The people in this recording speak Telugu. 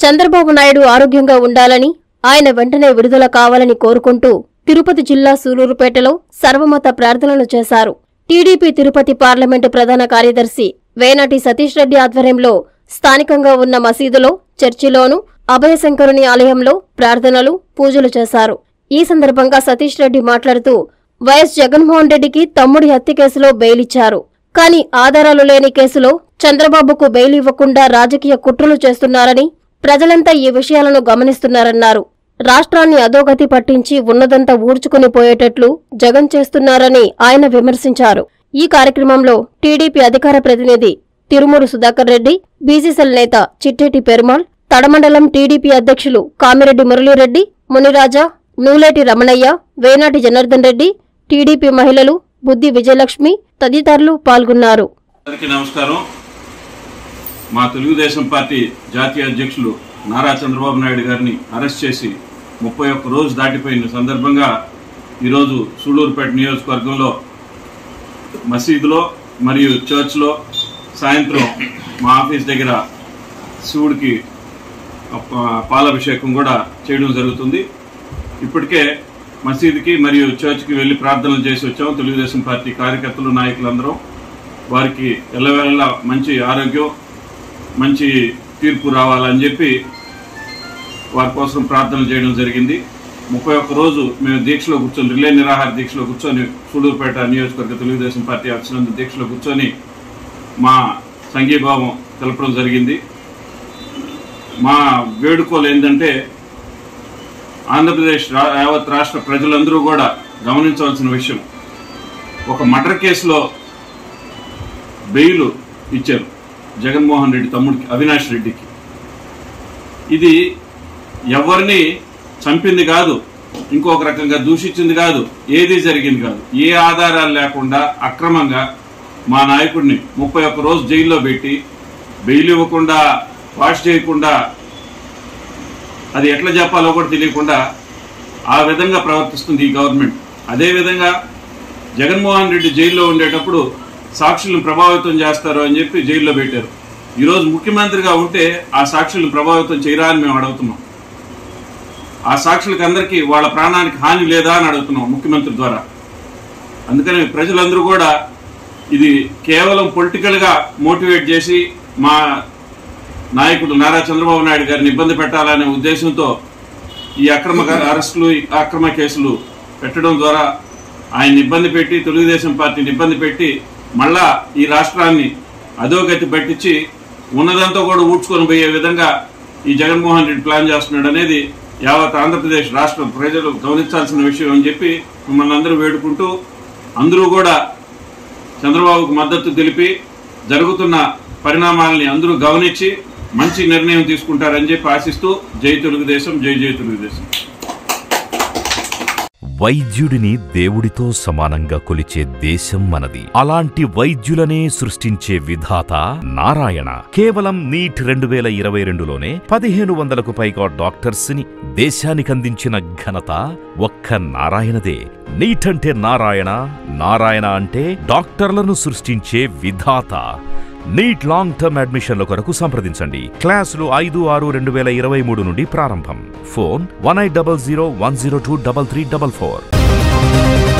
చంద్రబాబు నాయుడు ఆరోగ్యంగా ఉండాలని ఆయన వెంటనే విడుదల కావాలని కోరుకుంటూ తిరుపతి జిల్లా సూలూరుపేటలో సర్వమత ప్రార్థనలు చేశారు టీడీపీ తిరుపతి పార్లమెంటు ప్రధాన కార్యదర్శి వేనాటి సతీష్ రెడ్డి ఆధ్వర్యంలో స్థానికంగా ఉన్న మసీదులో చర్చిలోను అభయశంకరుని ఆలయంలో ప్రార్థనలు పూజలు చేశారు ఈ సందర్భంగా సతీష్ రెడ్డి మాట్లాడుతూ వైఎస్ జగన్మోహన్ రెడ్డికి తమ్ముడి హత్య కేసులో బెయిల్ ఇచ్చారు కానీ ఆధారాలు లేని కేసులో చంద్రబాబుకు బెయిల్ ఇవ్వకుండా రాజకీయ కుట్రలు చేస్తున్నారని ప్రజలంతా ఈ విషయాలను గమనిస్తున్నారన్నారు రాష్ట్రాన్ని అధోగతి పట్టించి ఉన్నదంతా ఊడ్చుకుని పోయేటట్లు జగన్ చేస్తున్నారని ఆయన విమర్శించారు ఈ కార్యక్రమంలో టీడీపీ అధికార ప్రతినిధి తిరుమూరు సుధాకర్ రెడ్డి బీసీసీఎల్ నేత చిట్టేటి పెరుమాల్ తడమండలం టీడీపీ అధ్యక్షులు కామిరెడ్డి మురళీరెడ్డి మునిరాజా నూలేటి రమణయ్య వేనాటి జనార్దన్ రెడ్డి టీడీపీ మహిళలు బుద్ధి విజయలక్ష్మి తదితరులు పాల్గొన్నారు అందరికీ నమస్కారం మా తెలుగుదేశం పార్టీ జాతీయ అధ్యక్షులు నారా చంద్రబాబు నాయుడు గారిని అరెస్ట్ చేసి ముప్పై ఒక్క రోజు దాటిపోయిన సందర్భంగా ఈరోజు సూళ్ళూరుపేట నియోజకవర్గంలో మసీదులో మరియు చర్చ్లో సాయంత్రం మా ఆఫీస్ దగ్గర శివుడికి ప- పాలాభిషేకం కూడా చేయడం జరుగుతుంది ఇప్పటికే మసీదుకి మరియు చర్చ్కి వెళ్ళి ప్రార్థనలు చేసి వచ్చాం తెలుగుదేశం పార్టీ కార్యకర్తలు నాయకులందరం వారికి ఎల్లవేళలా మంచి ఆరోగ్యం మంచి తీర్పు రావాలని చెప్పి వారి కోసం ప్రార్థనలు చేయడం జరిగింది ముప్పై ఒక్క రోజు మేము దీక్షలో కూర్చొని రిలే నిరాహార దీక్షలో కూర్చొని సూడూరుపేట నియోజకవర్గ తెలుగుదేశం పార్టీ అక్షరంత దీక్షలో కూర్చొని మా సంఘీభావం తెలపడం జరిగింది మా వేడుకోలు ఏంటంటే ఆంధ్రప్రదేశ్ రా- యావత్ రాష్ట్ర ప్రజలందరూ కూడా గమనించవలసిన విషయం ఒక మర్డర్ కేసులో బెయిల్ ఇచ్చారు జగన్మోహన్ రెడ్డి తమ్ముడికి అవినాష్ రెడ్డికి ఇది ఎవరిని చంపింది కాదు ఇంకొక రకంగా దూషించింది కాదు ఏది జరిగింది కాదు ఏ ఆధారాలు లేకుండా అక్రమంగా మా నాయకుడిని ముప్పై ఒక్క రోజు జైల్లో పెట్టి బెయిల్ ఇవ్వకుండా వాష్ చేయకుండా అది ఎట్లా చెప్పాలో కూడా తెలియకుండా ఆ విధంగా ప్రవర్తిస్తుంది ఈ గవర్నమెంట్ అదేవిధంగా జగన్మోహన్ రెడ్డి జైల్లో ఉండేటప్పుడు సాక్షులను ప్రభావితం చేస్తారు అని చెప్పి జైల్లో పెట్టారు ఈరోజు ముఖ్యమంత్రిగా ఉంటే ఆ సాక్షులను ప్రభావితం చేయరా అని మేము అడుగుతున్నాం ఆ సాక్షులకు అందరికీ వాళ్ళ ప్రాణానికి హాని లేదా అని అడుగుతున్నాం ముఖ్యమంత్రి ద్వారా అందుకని ప్రజలందరూ కూడా ఇది కేవలం పొలిటికల్గా మోటివేట్ చేసి మా నాయకుడు నారా చంద్రబాబు నాయుడు గారిని ఇబ్బంది పెట్టాలనే ఉద్దేశంతో ఈ అక్రమ అరెస్టులు ఈ అక్రమ కేసులు పెట్టడం ద్వారా ఆయన ఇబ్బంది పెట్టి తెలుగుదేశం పార్టీని ఇబ్బంది పెట్టి మళ్ళా ఈ రాష్ట్రాన్ని అధోగతి పట్టించి ఉన్నదంతా కూడా ఊడ్చుకొని పోయే విధంగా ఈ జగన్మోహన్ రెడ్డి ప్లాన్ చేస్తున్నాడు అనేది యావత్ ఆంధ్రప్రదేశ్ రాష్ట్ర ప్రజలు గమనించాల్సిన విషయం అని చెప్పి మిమ్మల్ని అందరూ వేడుకుంటూ అందరూ కూడా చంద్రబాబుకు మద్దతు తెలిపి జరుగుతున్న పరిణామాలని అందరూ గమనించి మంచి నిర్ణయం తీసుకుంటారని చెప్పి ఆశిస్తూ జై తెలుగుదేశం జై జై తెలుగుదేశం వైద్యుడిని దేవుడితో సమానంగా కొలిచే దేశం మనది అలాంటి వైద్యులనే సృష్టించే విధాత నారాయణ కేవలం నీట్ రెండు వేల ఇరవై రెండులోనే పదిహేను వందలకు పైగా డాక్టర్స్ ని దేశానికందించిన ఘనత ఒక్క నారాయణదే నీట్ అంటే నారాయణ నారాయణ అంటే డాక్టర్లను సృష్టించే విధాత నీట్ లాంగ్ టర్మ్ అడ్మిషన్ల కొరకు సంప్రదించండి క్లాసులు ఐదు ఆరు రెండు వేల ఇరవై మూడు నుండి ప్రారంభం phone one eight double zero one zero two double three double four